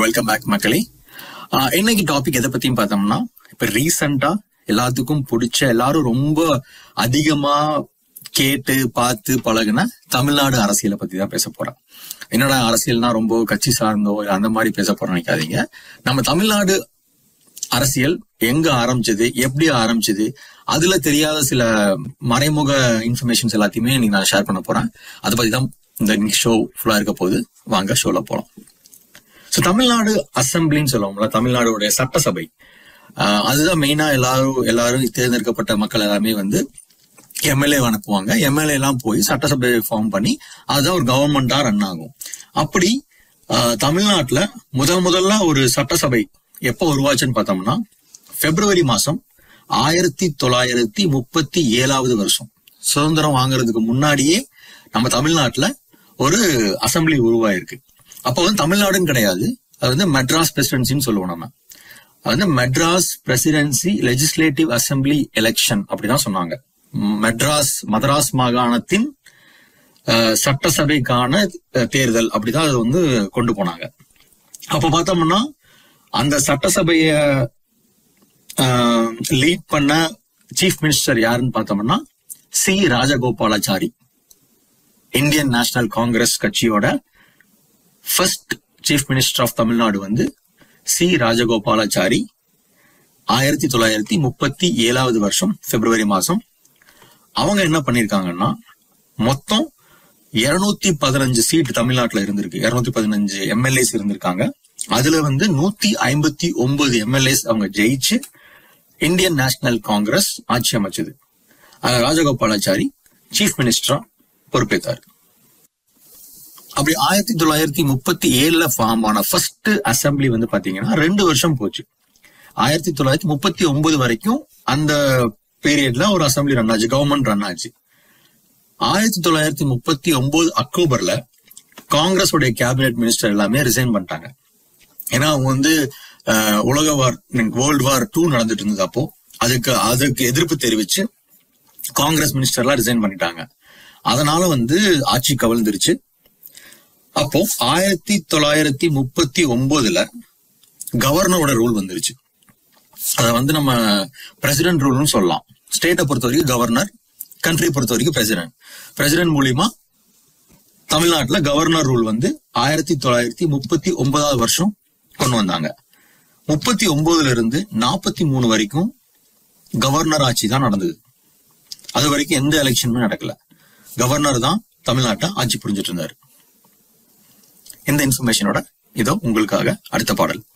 welcome back மக்களே ஆஹ் இன்னைக்கு topic எதை பத்தியும் பார்த்தோம்னா இப்ப ரீசெண்டா எல்லாத்துக்கும் பிடிச்ச எல்லாரும் ரொம்ப அதிகமா கேட்டு பார்த்து பழகுன தமிழ்நாடு அரசியலை பத்தி தான் பேச போறோம் என்னடா அரசியல்னா ரொம்ப கட்சி சார்ந்தோ இல்ல அந்த மாதிரி பேச போறோம் நினைக்காதீங்க நம்ம தமிழ்நாடு அரசியல் எங்க ஆரம்பிச்சது எப்படி ஆரம்பிச்சது அதுல தெரியாத சில மறைமுக இன்ஃபர்மேஷன்ஸ் எல்லாத்தையுமே நீங்க நான் ஷேர் பண்ண போறேன் அதை பத்தி தான் இந்த ஷோ ஃபுல்லா இருக்க போகுது வாங்க ஷோல போலாம் ஸோ தமிழ்நாடு அசம்பிளின்னு சொல்லுவோம்ல தமிழ்நாடுடைய சட்டசபை ஆஹ் அதுதான் மெயினா எல்லாரும் எல்லாரும் தேர்ந்தெடுக்கப்பட்ட மக்கள் எல்லாமே வந்து எம்எல்ஏ அனுப்புவாங்க எம்எல்ஏ எல்லாம் போய் சட்டசபை ஃபார்ம் பண்ணி அதுதான் ஒரு கவர்மெண்டா ரன் ஆகும் அப்படி ஆஹ் தமிழ்நாட்டுல முதல் முதல்ல ஒரு சட்டசபை எப்போ உருவாச்சுன்னு பார்த்தோம்னா பிப்ரவரி மாசம் ஆயிரத்தி தொள்ளாயிரத்தி முப்பத்தி ஏழாவது வருஷம் சுதந்திரம் வாங்குறதுக்கு முன்னாடியே நம்ம தமிழ்நாட்டுல ஒரு அசம்பிளி உருவாயிருக்கு அப்போ வந்து தமிழ்நாடுன்னு கிடையாது அது வந்து மெட்ராஸ் பிரசிடென்சின்னு சொல்லுவோம் நம்ம அது வந்து Madras presidency legislative assembly election அப்படிதான் சொன்னாங்க ம், மெட்ராஸ் மதராஸ் மாகாணத்தின் அஹ், சட்டசபைக்கான அஹ், தேர்தல் அப்படிதான் அது வந்து கொண்டு போனாங்க அப்ப பார்த்தோம்னா அந்த சட்டசபைய லீட் பண்ண சீஃப் மினிஸ்டர் யாருன்னு பார்த்தோம்னா C Rajagopalachari Indian National Congress கட்சியோட first chief minister of Tamil Nadu வந்து சி ராஜகோபாலாச்சாரி ஆயிரத்தி தொள்ளாயிரத்தி முப்பத்தி ஏழாவது வருஷம் பிப்ரவரி மாசம் அவங்க என்ன பண்ணிருக்காங்கன்னா மொத்தம் இருநூத்தி பதினஞ்சு சீட் தமிழ்நாட்டுல இருந்திருக்கு இருநூத்தி பதினஞ்சு எம்எல்ஏஸ் இருந்திருக்காங்க அதுல வந்து நூத்தி ஐம்பத்தி ஒன்பது எம்எல்ஏஸ் அவங்க ஜெயிச்சு இந்தியன் நேஷனல் காங்கிரஸ் ஆட்சி அமைச்சது அது ராஜகோபாலாச்சாரி சீஃப் மினிஸ்டரா பொறுப்பேற்றார் அப்படி ஆயிரத்தி தொள்ளாயிரத்தி முப்பத்தி ஏழுல ஃபார்ம் ஆன ஃபர்ஸ்ட் அசம்பிளி வந்து பாத்தீங்கன்னா ரெண்டு வருஷம் போச்சு ஆயிரத்தி தொள்ளாயிரத்தி முப்பத்தி ஒன்பது வரைக்கும் அந்த பீரியட்ல ஒரு அசம்பிளி ரன் ஆச்சு கவர்மெண்ட் ரன் ஆச்சு ஆயிரத்தி தொள்ளாயிரத்தி முப்பத்தி ஒன்பது அக்டோபர்ல காங்கிரஸோடைய கேபினெட் மினிஸ்டர் எல்லாமே ரிசைன் பண்ணிட்டாங்க ஏன்னா அவங்க வந்து அஹ், உலக வார் வேர்ல்டு வார் டூ நடந்துட்டு இருந்தது அப்போ அதுக்கு அதுக்கு எதிர்ப்பு தெரிவிச்சு காங்கிரஸ் மினிஸ்டர்லாம் ரிசைன் பண்ணிட்டாங்க அதனால வந்து ஆட்சி கவிழ்ந்துருச்சு அப்போ ஆயிரத்தி தொள்ளாயிரத்தி முப்பத்தி ஒன்பதுல கவர்னரோட ரூல் வந்துருச்சு அதை வந்து நம்ம பிரசிடென்ட் ரூல்னு சொல்லலாம் ஸ்டேட்டை பொறுத்த வரைக்கும் கவர்னர் கண்ட்ரி பொறுத்த வரைக்கும் பிரசிடென்ட் பிரசிடென்ட் மூலியமா தமிழ்நாட்டுல கவர்னர் ரூல் வந்து ஆயிரத்தி தொள்ளாயிரத்தி முப்பத்தி ஒன்பதாவது வருஷம் கொண்டு வந்தாங்க முப்பத்தி ஒன்பதுல இருந்து நாற்பத்தி மூணு வரைக்கும் கவர்னர் ஆட்சி தான் நடந்தது அது வரைக்கும் எந்த எலெக்ஷனுமே நடக்கல கவர்னர் தான் தமிழ்நாட்டை ஆட்சி புரிஞ்சிட்டு இருந்தாரு இந்த இன்ஃபர்மேஷனோட இதோ உங்களுக்காக அடுத்த பாடல்